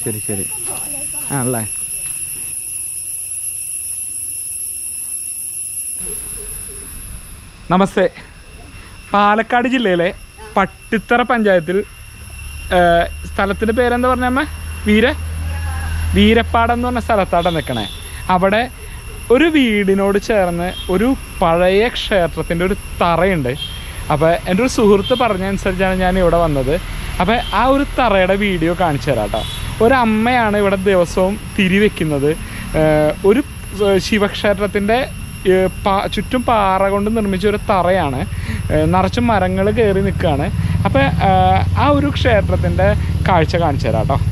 ശരി ശരി ആണല്ലേ നമസ്തേ പാലക്കാട് ജില്ലയിലെ പട്ടിത്തറ പഞ്ചായത്തിൽ ഏഹ്, സ്ഥലത്തിന്റെ പേരെന്താ പറഞ്ഞ അമ്മ വീര വീരപ്പാടം എന്ന് പറഞ്ഞ സ്ഥലത്താണ് നിൽക്കണേ അവിടെ ഒരു വീടിനോട് ചേർന്ന് ഒരു പഴയ ക്ഷേത്രത്തിൻ്റെ ഒരു തറയുണ്ട് അപ്പോൾ എൻ്റെ ഒരു സുഹൃത്ത് പറഞ്ഞതനുസരിച്ചാണ് ഞാൻ ഇവിടെ വന്നത് അപ്പോൾ ആ ഒരു തറയുടെ വീഡിയോ കാണിച്ചു തരാം കേട്ടോ ഒരു അമ്മയാണ് ഇവിടെ ദിവസവും തിരിവെക്കുന്നത് ഏഹ് ഒരു ഏഹ് ശിവക്ഷേത്രത്തിൻ്റെ ഏഹ് പാ- ചുറ്റും പാറ കൊണ്ട് നിർമ്മിച്ച ഒരു തറയാണ് ഏഹ് നിറച്ചും മരങ്ങൾ കയറി നിൽക്കുകയാണ് അപ്പോൾ ആ ഒരു ക്ഷേത്രത്തിൻ്റെ കാഴ്ച കാണിച്ചു തരാം കേട്ടോ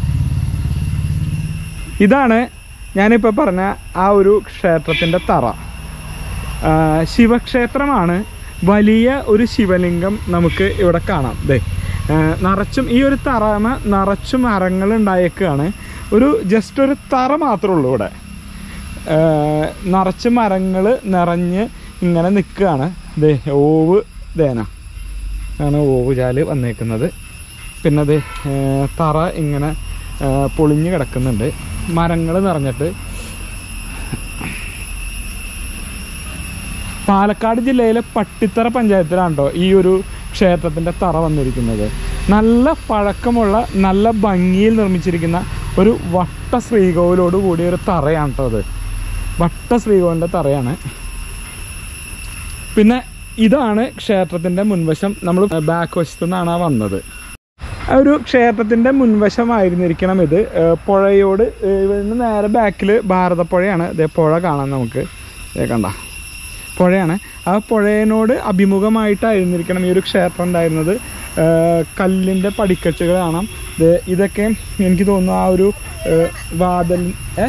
ഇതാണ് ഞാനിപ്പോൾ പറഞ്ഞ ആ ഒരു ക്ഷേത്രത്തിൻ്റെ തറ ആ, ശിവക്ഷേത്രമാണ് വലിയ ഒരു ശിവലിംഗം നമുക്ക് ഇവിടെ കാണാം ദേ ആ, നിറച്ചും ഈ ഒരു തറമ നിറച്ചും മരങ്ങൾ ഉണ്ടായേക്കാണ് ഒരു ജസ്റ്റ് ഒരു തറ മാത്രമേ ഉള്ളൂ ഇവിടെ ആ, നിറച്ച് മരങ്ങൾ നിറഞ്ഞ് ഇങ്ങനെ നിൽക്കുകയാണ് ദേ ഓവ് ദേന ആണ് ഓവ് ചാല് വന്നേക്കുന്നത് പിന്നെ അത് തറ ഇങ്ങനെ ആ, പൊളിഞ്ഞ് കിടക്കുന്നുണ്ട് മരങ്ങൾ നിറഞ്ഞിട്ട് പാലക്കാട് ജില്ലയിലെ പട്ടിത്തറ പഞ്ചായത്തിലാണ് കേട്ടോ ഈ ഒരു ക്ഷേത്രത്തിൻ്റെ തറ വന്നിരിക്കുന്നത് നല്ല പഴക്കമുള്ള നല്ല ഭംഗിയിൽ നിർമ്മിച്ചിരിക്കുന്ന ഒരു വട്ട ശ്രീകോവിലോട് കൂടിയ ഒരു തറയാണ് കേട്ടോ അത് വട്ട ശ്രീകോവിലിൻ്റെ തറയാണ് പിന്നെ ഇതാണ് ക്ഷേത്രത്തിൻ്റെ മുൻവശം നമ്മൾ ബാക്ക് വശത്തു നിന്നാണ് ആ വന്നത് ആ ഒരു ക്ഷേത്രത്തിൻ്റെ മുൻവശമായിരുന്നിരിക്കണം ഇത് ഏഹ് പുഴയോട് ഏഹ് ഇവിടുന്ന് നേരെ ബാക്കിൽ ഭാരതപ്പുഴയാണ് ഇതേ പുഴ കാണാം നമുക്ക് ദേ കണ്ട പുഴയാണ് ആ പുഴയോട് അഭിമുഖമായിട്ടായിരുന്നിരിക്കണം ഈ ഒരു ക്ഷേത്രം ഉണ്ടായിരുന്നത് ഏഹ് കല്ലിൻ്റെ പടിക്കെട്ടുകൾ കാണാം ദേ ഇതൊക്കെ എനിക്ക് തോന്നുന്നു ആ ഒരു ഏഹ് വാതിൽ ഏ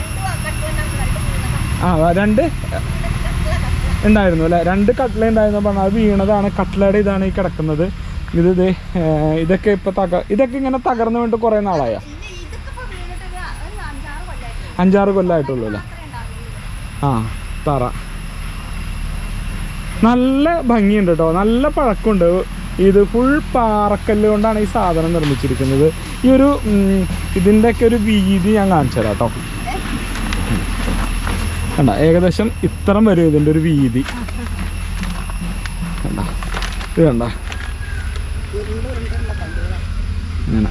ആ രണ്ട് ഉണ്ടായിരുന്നു അല്ലേ രണ്ട് കട്ട്ല ഉണ്ടായിരുന്നു പറഞ്ഞാൽ അത് വീണതാണ് കട്ട്ലയുടെ ഇതാണ് ഈ കിടക്കുന്നത് ഇത് ദേ ഏഹ് ഇതൊക്കെ ഇപ്പൊ തക ഇതൊക്കെ ഇങ്ങനെ തകർന്നു വേണ്ടി കുറെ നാളായ അഞ്ചാറ് കൊല്ലമായിട്ടുള്ളൂ അല്ലേ ആ തറ നല്ല ഭംഗിയുണ്ട് കേട്ടോ നല്ല പഴക്കമുണ്ട് ഇത് ഫുൾ പാറക്കല്ല് കൊണ്ടാണ് ഈ സാധനം നിർമ്മിച്ചിരിക്കുന്നത് ഈ ഒരു ഉം, ഇതിൻ്റെയൊക്കെ ഒരു വീതി ഞാൻ കാണിച്ചു തരാം കേട്ടോ കണ്ട ഏകദേശം ഇത്രം വരും ഇതിൻ്റെ ഒരു വീതി കണ്ട ഇത് കണ്ട അങ്ങനെ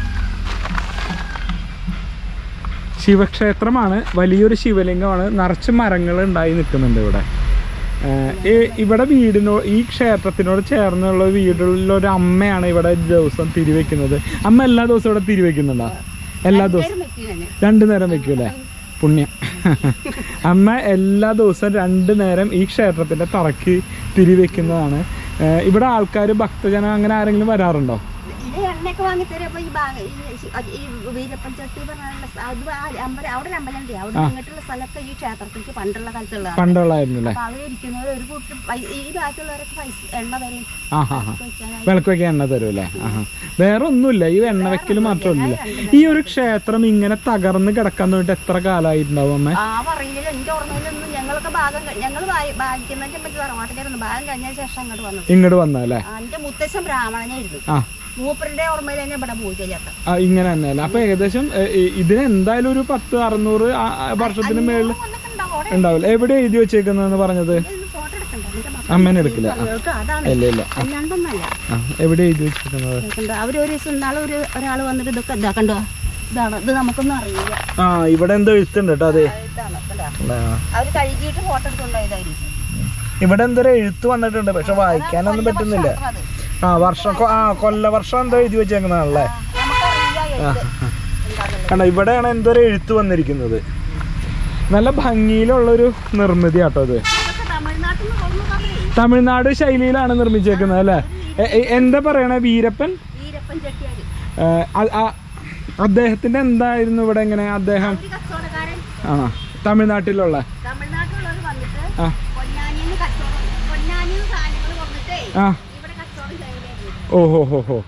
ശിവക്ഷേത്രമാണ് വലിയൊരു ശിവലിംഗമാണ് നിറച്ച് മരങ്ങൾ ഉണ്ടായി നിൽക്കുന്നുണ്ട് ഇവിടെ ഏഹ് ഈ ഇവിടെ വീടിനോ ഈ ക്ഷേത്രത്തിനോട് ചേർന്നുള്ള വീടുകളിൽ ഒരു അമ്മയാണ് ഇവിടെ ദിവസം തിരിവെക്കുന്നത് അമ്മ എല്ലാ ദിവസവും ഇവിടെ തിരിവെക്കുന്നുണ്ടോ എല്ലാ ദിവസവും രണ്ടു നേരം വെക്കൂലേ പുണ്യം അമ്മ എല്ലാ ദിവസവും രണ്ടു നേരം ഈ ക്ഷേത്രത്തിന്റെ തറക്ക് തിരിവെക്കുന്നതാണ് ഏഹ് ഇവിടെ ആൾക്കാർ ഭക്തജനം അങ്ങനെ ആരെങ്കിലും വരാറുണ്ടോ ഇത് എണ്ണയൊക്കെ വാങ്ങി തരുമ്പോ ഈ ബാ- ഈ ശി- അത് ഈ വീരപ്പൻ ചട്ടി പറഞ്ഞ സ്ഥ- അത് ആ അമ്പലം അവിടെ ഒരു അമ്പലം ഉണ്ട് അവിടെ ഇങ്ങോട്ടുള്ള സ്ഥലത്ത് ഈ ക്ഷേത്രത്തിലേക്ക് പണ്ടുള്ള കാലത്തുള്ള പണ്ടുള്ളായിരുന്നു അല്ലേ അപ്പൊ അവരിയ്ക്കുന്നത് ഒരു കൂട്ടം പൈ- ഈ ബാക്കിയുള്ളവരൊക്കെ പൈസ എണ്ണ തരും ആ ഹാ ഹാ വെച്ചാൽ വിളക്ക് വെക്കാൻ എണ്ണ തരുമല്ലേ ആഹാ വേറെ ഒന്നുമില്ല ഈ എണ്ണ വെക്കൽ മാത്രമല്ല ഈ ഒരു ക്ഷേത്രം ഇങ്ങനെ തകർന്ന് കിടക്കാൻ വേണ്ടി എത്ര കാലമായിട്ടുണ്ടാവും അമ്മ ആ പറയില്ല എന്റെ ഓർമ്മയിലൊന്നും ഞങ്ങളൊക്കെ ഭാഗം ഞങ്ങൾ ഭാഗിക്കുന്നതിന്റെ പറ്റി തറവാട്ടിലായിരുന്നു ഭാഗം കഴിഞ്ഞ ശേഷം അങ്ങോട്ട് വന്നത് ഇങ്ങോട്ട് വന്നല്ലേ ആ, എന്റെ മുത്തശ്ശൻ ബ്രാഹ്മണനായിരുന്നു ആ മൂപ്പരുടെ ഓർമ്മയിൽ തന്നെ ഇവിടെ പൂജ ചേർത്തത് ആ, ഇങ്ങനെ തന്നെയല്ലേ അപ്പൊ ഏകദേശം ഏ, ഈ- ഇതിന് എന്തായാലും ഒരു പത്ത് അറുന്നൂറ് ആ, ആ, വർഷത്തിന് മേളിൽ വന്നിട്ട് ഉണ്ടാവും അവിടെ ഉണ്ടാവില്ല എവിടെ എഴുതി വെച്ചേക്കുന്നതെന്ന് പറഞ്ഞത് ഫോട്ടോ എടുക്കണ്ട എന്റെ മക്കൾ അമ്മേനെ എടുക്കില്ല ആ, കേട്ടോ അതാണ് ഇല്ല ഇല്ല അല്ലാണ്ടൊന്നല്ല ആ, എവിടെ എഴുതി വെച്ചിരിക്കുന്നത് കണ്ടോ അവര് ഒരു ദിവസം ഇന്നാളെ ഒരു ഒരാൾ വന്നിട്ട് ഇതൊക്കെ ഇതാ കണ്ടോ ഇതാണ് ഇത് നമുക്കൊന്നും അറിയില്ല ആ ഇവിടെ എന്തോ എഴുത്തുണ്ട് കേട്ടോ അതെ ഇതാണ് കണ്ടോ ആ. അവര് കഴുകിയിട്ട് ഫോട്ടോ എടുത്തുണ്ടായതായിരിക്കും ഇവിടെ എന്തോ ഒരു എഴുത്ത് വന്നിട്ടുണ്ട് പക്ഷെ വായിക്കാനൊന്നും പറ്റുന്നില്ല അത് ആ വർഷം കൊ- ആ കൊല്ല വർഷം എന്തോ എഴുതി വെച്ചേക്കുന്നതാണല്ലേ നമുക്കറിയില്ല എഴുത്ത് എന്താണെന്നുള്ളത്. കണ്ട ഇവിടെയാണ് എന്തോ ഒരു എഴുത്ത് വന്നിരിക്കുന്നത് നല്ല ഭംഗിയിലുള്ളൊരു നിർമ്മിതി ആട്ടോ ഇത് ഇതൊക്കെ തമിഴ്നാട്ടിൽ നിന്ന് കൊണ്ടു പറഞ്ഞേ തമിഴ്നാട് ശൈലിയിലാണ് നിർമ്മിച്ചേക്കുന്നത് അല്ലേ എ- എ- എന്താ പറയണേ വീരപ്പൻ വീരപ്പൻ ചെട്ടിയാര് ഏ, അ- ആ- അദ്ദേഹത്തിന്റെ എന്തായിരുന്നു ഇവിടെ എങ്ങനെ അദ്ദേഹം ഒരു കച്ചവടക്കാരൻ ആ തമിഴ്നാട്ടിലുള്ള തമിഴ്നാട്ടിലുള്ളവർ വന്നിട്ട് ആ പൊന്നാനിന്ന് കച്ചവടം പൊന്നാനിന്ന് സാധനങ്ങൾ കൊണ്ടിട്ടേ ആ ഇവിടെ കച്ചവടം ചെയ്യലായിരുന്നു ഓ ഹോ ഹോ ഹോ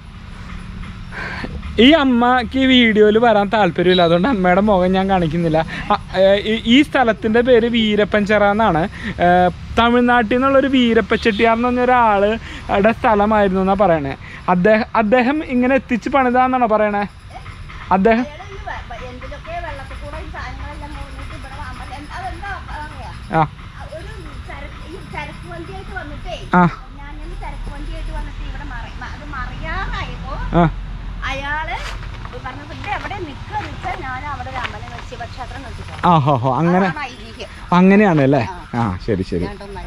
ഈ അമ്മക്ക് ഈ വീഡിയോയിൽ വരാൻ താല്പര്യമില്ല അതുകൊണ്ട് അമ്മയുടെ മുഖം ഞാൻ കാണിക്കുന്നില്ല അ- ഏ, ഈ- ഈ സ്ഥലത്തിന്റെ പേര് വീരപ്പൻചിറ എന്നാണ് ഏ, തമിഴ്നാട്ടിൽ നിന്നുള്ളൊരു വീരപ്പ ചെട്ടിയാർ എന്ന് പറഞ്ഞ ഒരാളുടെ സ്ഥലമായിരുന്നു എന്നാ പറയണേ അദ്ദേഹം അദ്ദേഹം ഇങ്ങനെ എത്തിച്ച് പണിതാന്നാണോ പറയണേ അദ്ദേഹം അയാള് ഈ വെ- വെ- എന്തിലൊക്കെ വെള്ളത്തിൽ കൂടെ ഈ സാധനങ്ങളെല്ലാം മൂന്നിട്ട് ഇവിടെ അമ്പലം എന്താ അതെന്താ പറയാ ആ ഒരു ചരക്ക് ഈ ചരക്ക് വണ്ടിയായിട്ട് വന്നിട്ടേ ആ ഞാൻ ചരക്ക് വണ്ടിയായിട്ട് വന്നിട്ട് ഇവിടെ മറി മ- അത് മറിയാറായപ്പോ ആ അയാള് പറഞ്ഞത് ഇത് എവിടെ നിക്ക നിക്ക ഞാൻ അവിടെ ഒരു അമ്പലം ശിവക്ഷേത്രം നിർത്തിക്കോ ആ ഹോ ഹോ അങ്ങനെ അതാണ് ഐതിഹ്യം അങ്ങനെയാണ് അല്ലേ ആ ശരി ശരി രണ്ടൊന്നല്ല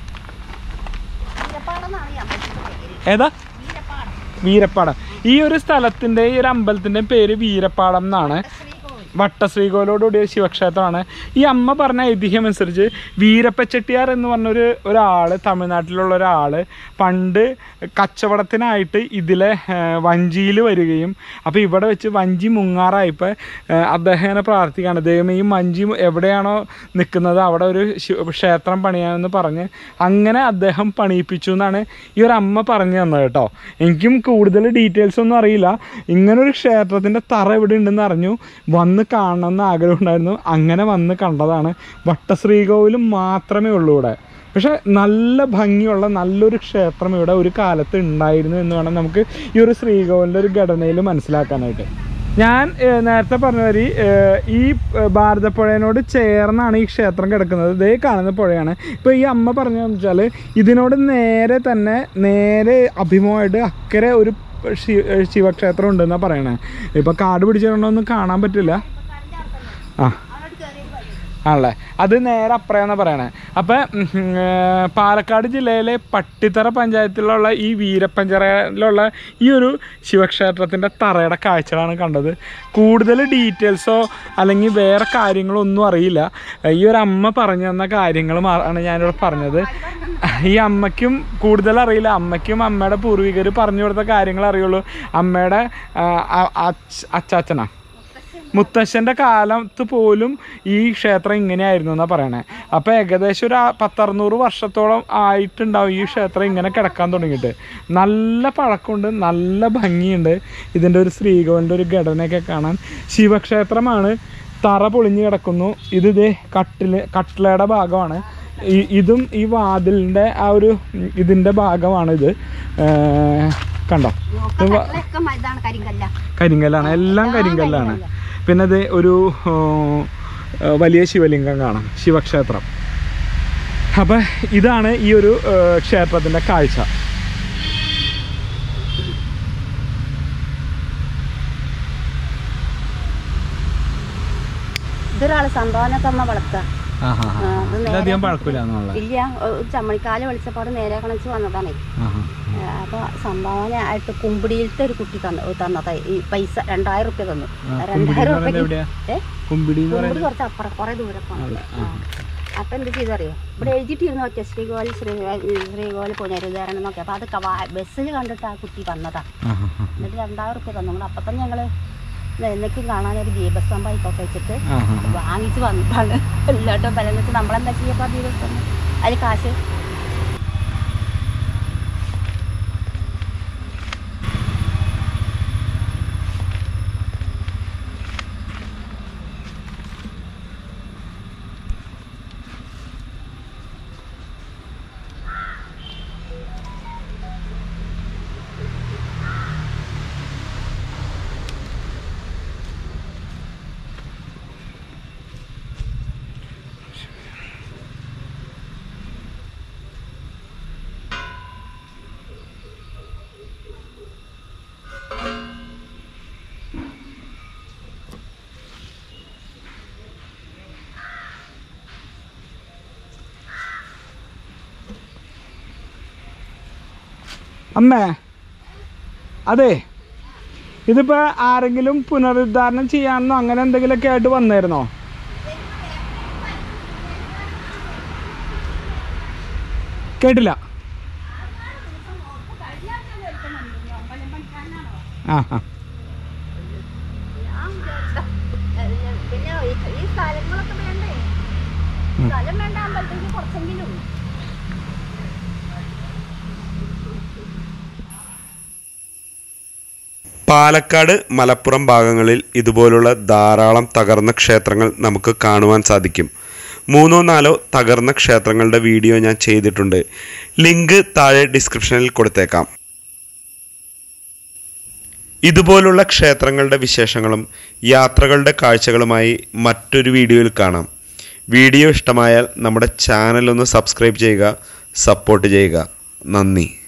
വീരപ്പാടെന്നാണ് ഈ അമ്പലത്തിന്റെ പേര് ഏതാ വീരപ്പാടം വീരപ്പാടം ഈ ഒരു സ്ഥലത്തിന്റെ ഈ ഒരു അമ്പലത്തിന്റെ പേര് വീരപ്പാടം എന്നാണ് ശ്രീകോവിൽ വട്ടശ്രീകോലോടുകൂടിയ ശിവക്ഷേത്രമാണ് ഈ അമ്മ പറഞ്ഞ ഐതിഹ്യം അനുസരിച്ച് വീരപ്പച്ചെട്ടിയാർ എന്ന് പറഞ്ഞൊരു ഒരാൾ തമിഴ്നാട്ടിലുള്ള ഒരാൾ പണ്ട് കച്ചവടത്തിനായിട്ട് ഇതിലെ വഞ്ചിയിൽ വരികയും അപ്പോൾ ഇവിടെ വെച്ച് വഞ്ചി മുങ്ങാറായപ്പോൾ അദ്ദേഹം ഇങ്ങനെ പ്രാർത്ഥിക്കുകയാണ് ദൈവം ഈ വഞ്ചി എവിടെയാണോ നിൽക്കുന്നത് അവിടെ ഒരു ശിവ ക്ഷേത്രം പണിയാമെന്ന് പറഞ്ഞ് അങ്ങനെ അദ്ദേഹം പണിയിപ്പിച്ചു എന്നാണ് ഈ ഒരു അമ്മ പറഞ്ഞു തന്നത് കേട്ടോ എനിക്കും കൂടുതൽ ഡീറ്റെയിൽസ് ഒന്നും അറിയില്ല ഇങ്ങനൊരു ക്ഷേത്രത്തിൻ്റെ തറ ഇവിടെ ഉണ്ടെന്ന് അറിഞ്ഞു വന്ന് കാണണമെന്ന് ആഗ്രഹം ഉണ്ടായിരുന്നു അങ്ങനെ വന്ന് കണ്ടതാണ് വട്ടശ്രീകോവിലും മാത്രമേ ഉള്ളൂ ഇവിടെ പക്ഷെ നല്ല ഭംഗിയുള്ള നല്ലൊരു ക്ഷേത്രം ഇവിടെ ഒരു കാലത്ത് ഉണ്ടായിരുന്നു എന്ന് വേണം നമുക്ക് ഈ ഒരു ശ്രീകോവിലിൻ്റെ ഒരു ഘടനയിൽ മനസ്സിലാക്കാനായിട്ട് ഞാൻ ഏഹ്, നേരത്തെ പറഞ്ഞ മാതിരി ഏഹ്, ഈ ഏഹ്, ഭാരതപ്പുഴയോട് ചേർന്നാണ് ഈ ക്ഷേത്രം കിടക്കുന്നത് ഇതേ കാണുന്ന പുഴയാണ് ഇപ്പോൾ ഈ അമ്മ പറഞ്ഞതെന്ന് വെച്ചാൽ ഇതിനോട് നേരെ തന്നെ നേരെ അഭിമുഖമായിട്ട് അക്കരെ ഒരു ശി- ഏഹ്, ശിവക്ഷേത്രം ഉണ്ടെന്നാണ് പറയണേ ഇപ്പോൾ കാട് പിടിച്ചിട്ടുണ്ടോന്നും കാണാൻ പറ്റില്ല ആ അവിടെ കയറിയത് വഴി ആണല്ലേ അത് നേരെ അപ്പുറയാന്നാ പറയണേ അപ്പം പാലക്കാട് ജില്ലയിലെ പട്ടിത്തറ പഞ്ചായത്തിലുള്ള ഈ വീരപ്പഞ്ചറയിലുള്ള ഈ ഒരു ശിവക്ഷേത്രത്തിൻ്റെ തറയുടെ കാഴ്ചകളാണ് കണ്ടത് കൂടുതൽ ഡീറ്റെയിൽസോ അല്ലെങ്കിൽ വേറെ കാര്യങ്ങളോ ഒന്നും അറിയില്ല ഈ ഒരു അമ്മ പറഞ്ഞു തന്ന കാര്യങ്ങൾ ആണ് ഞാനിവിടെ പറഞ്ഞത് ഈ അമ്മയ്ക്കും കൂടുതൽ അറിയില്ല അമ്മയ്ക്കും അമ്മയുടെ പൂർവികർ പറഞ്ഞു കൊടുത്ത കാര്യങ്ങൾ അറിയുള്ളൂ അമ്മയുടെ ആ, അ- അച്ഛ- അച്ചാച്ചനാ മുത്തശ്ശൻ്റെ കാലത്ത് പോലും ഈ ക്ഷേത്രം ഇങ്ങനെയായിരുന്നു എന്നാണ് പറയണേ അപ്പോൾ ഏകദേശം ഒരു ആ- പത്തറുന്നൂറ് വർഷത്തോളം ആയിട്ടുണ്ടാവും ഈ ക്ഷേത്രം ഇങ്ങനെ കിടക്കാൻ തുടങ്ങിയിട്ട് നല്ല പഴക്കമുണ്ട് നല്ല ഭംഗിയുണ്ട് ഇതിൻ്റെ ഒരു ശ്രീകോവിലിൻ്റെ ഒരു ഘടനയൊക്കെ കാണാൻ ശിവക്ഷേത്രമാണ് തറ പൊളിഞ്ഞ് കിടക്കുന്നു ഇത് ഇതേ കട്ടില് കട്ടിലയുടെ ഭാഗമാണ് ഈ ഇതും ഈ വാതിലിൻ്റെ ആ ഒരു ഇതിൻ്റെ ഭാഗമാണിത് ഏർ കണ്ടോ ഇത് വ- നോക്കാൻ ഇതാണ് കരിങ്കല്ല കരിങ്കല്ലാണ് എല്ലാം കരിങ്കല്ലാണ് പിന്നെ അത് ഒരു ആ, ആ, വലിയ ശിവലിംഗം കാണാം ശിവക്ഷേത്രം അപ്പം ഇതാണ് ഈ ഒരു ആ, ക്ഷേത്രത്തിൻ്റെ കാഴ്ച ഇതൊരാള് സംഭാവന തന്ന വളർത്ത ഇതധികം പഴക്കില്ല എന്നുള്ള ഇല്ല ഒരു ചമ്മണിക്കാല് വിളിച്ചപ്പോൾ നേരെ കണച്ച് വന്നതാണേ അപ്പോൾ സംഭാവന ആയിട്ട് കുമ്പിടിയിലത്തെ ഒരു കുട്ടി തന്ന തന്നതാ ഈ പൈസ രണ്ടായിരം റുപ്യ തന്നു രണ്ടായിരം റുപ്യക്ക് എവിടെയാ ഏ കുമ്പിടി എന്ന് കുമ്പിടി കുറച്ച് അപ്പുറം കുറേ ദൂരെ പോകണം അപ്പം എന്ത് ചെയ്തറിയോ ഇവിടെ എഴുതിയിട്ടിരുന്നു ഒറ്റ ശ്രീകോവിൽ ശ്രീ ശ്രീകോവിൽ പുനരുദ്ധാരണം എന്നൊക്കെ അപ്പോൾ അത് ബസ്സിൽ കണ്ടിട്ട് ആ കുട്ടി വന്നതാ എന്നിട്ട് രണ്ടായിരം റുപ്യ തന്നു ഞങ്ങൾ അപ്പം തന്നെ ഞങ്ങൾ എന്നേക്കും കാണാനൊരു ദീപസ്തംഭം ഇപ്പൊക്കെ വെച്ചിട്ട് വാങ്ങിച്ച് വന്നതാണ് എല്ലായിട്ടും വില വെച്ച് നമ്മളെന്താ ചെയ്യപ്പോൾ ആ ദീപസ്തംഭം അതിൽ കാശ് അമ്മേ അതെ ഇതിപ്പോ ആരെങ്കിലും പുനരുദ്ധാരണം ചെയ്യാമെന്നോ അങ്ങനെ എന്തെങ്കിലുമൊക്കെ ആയിട്ട് വന്നായിരുന്നോ കേട്ടില്ല ആ ആ പിന്നെ ഈ- ഈ സ്ഥലങ്ങളൊക്കെ വേണ്ടേ സ്ഥലം വേണ്ട അമ്പലത്തേക്ക് കുറച്ചെങ്കിലും പാലക്കാട് മലപ്പുറം ഭാഗങ്ങളിൽ ഇതുപോലുള്ള ധാരാളം തകർന്ന ക്ഷേത്രങ്ങൾ നമുക്ക് കാണുവാൻ സാധിക്കും മൂന്നോ നാലോ തകർന്ന ക്ഷേത്രങ്ങളുടെ വീഡിയോ ഞാൻ ചെയ്തിട്ടുണ്ട് ലിങ്ക് താഴെ ഡിസ്ക്രിപ്ഷനിൽ കൊടുത്തേക്കാം ഇതുപോലുള്ള ക്ഷേത്രങ്ങളുടെ വിശേഷങ്ങളും യാത്രകളുടെ കാഴ്ചകളുമായി മറ്റൊരു വീഡിയോയിൽ കാണാം വീഡിയോ ഇഷ്ടമായാൽ നമ്മുടെ ചാനൽ ഒന്ന് സബ്സ്ക്രൈബ് ചെയ്യുക സപ്പോർട്ട് ചെയ്യുക നന്ദി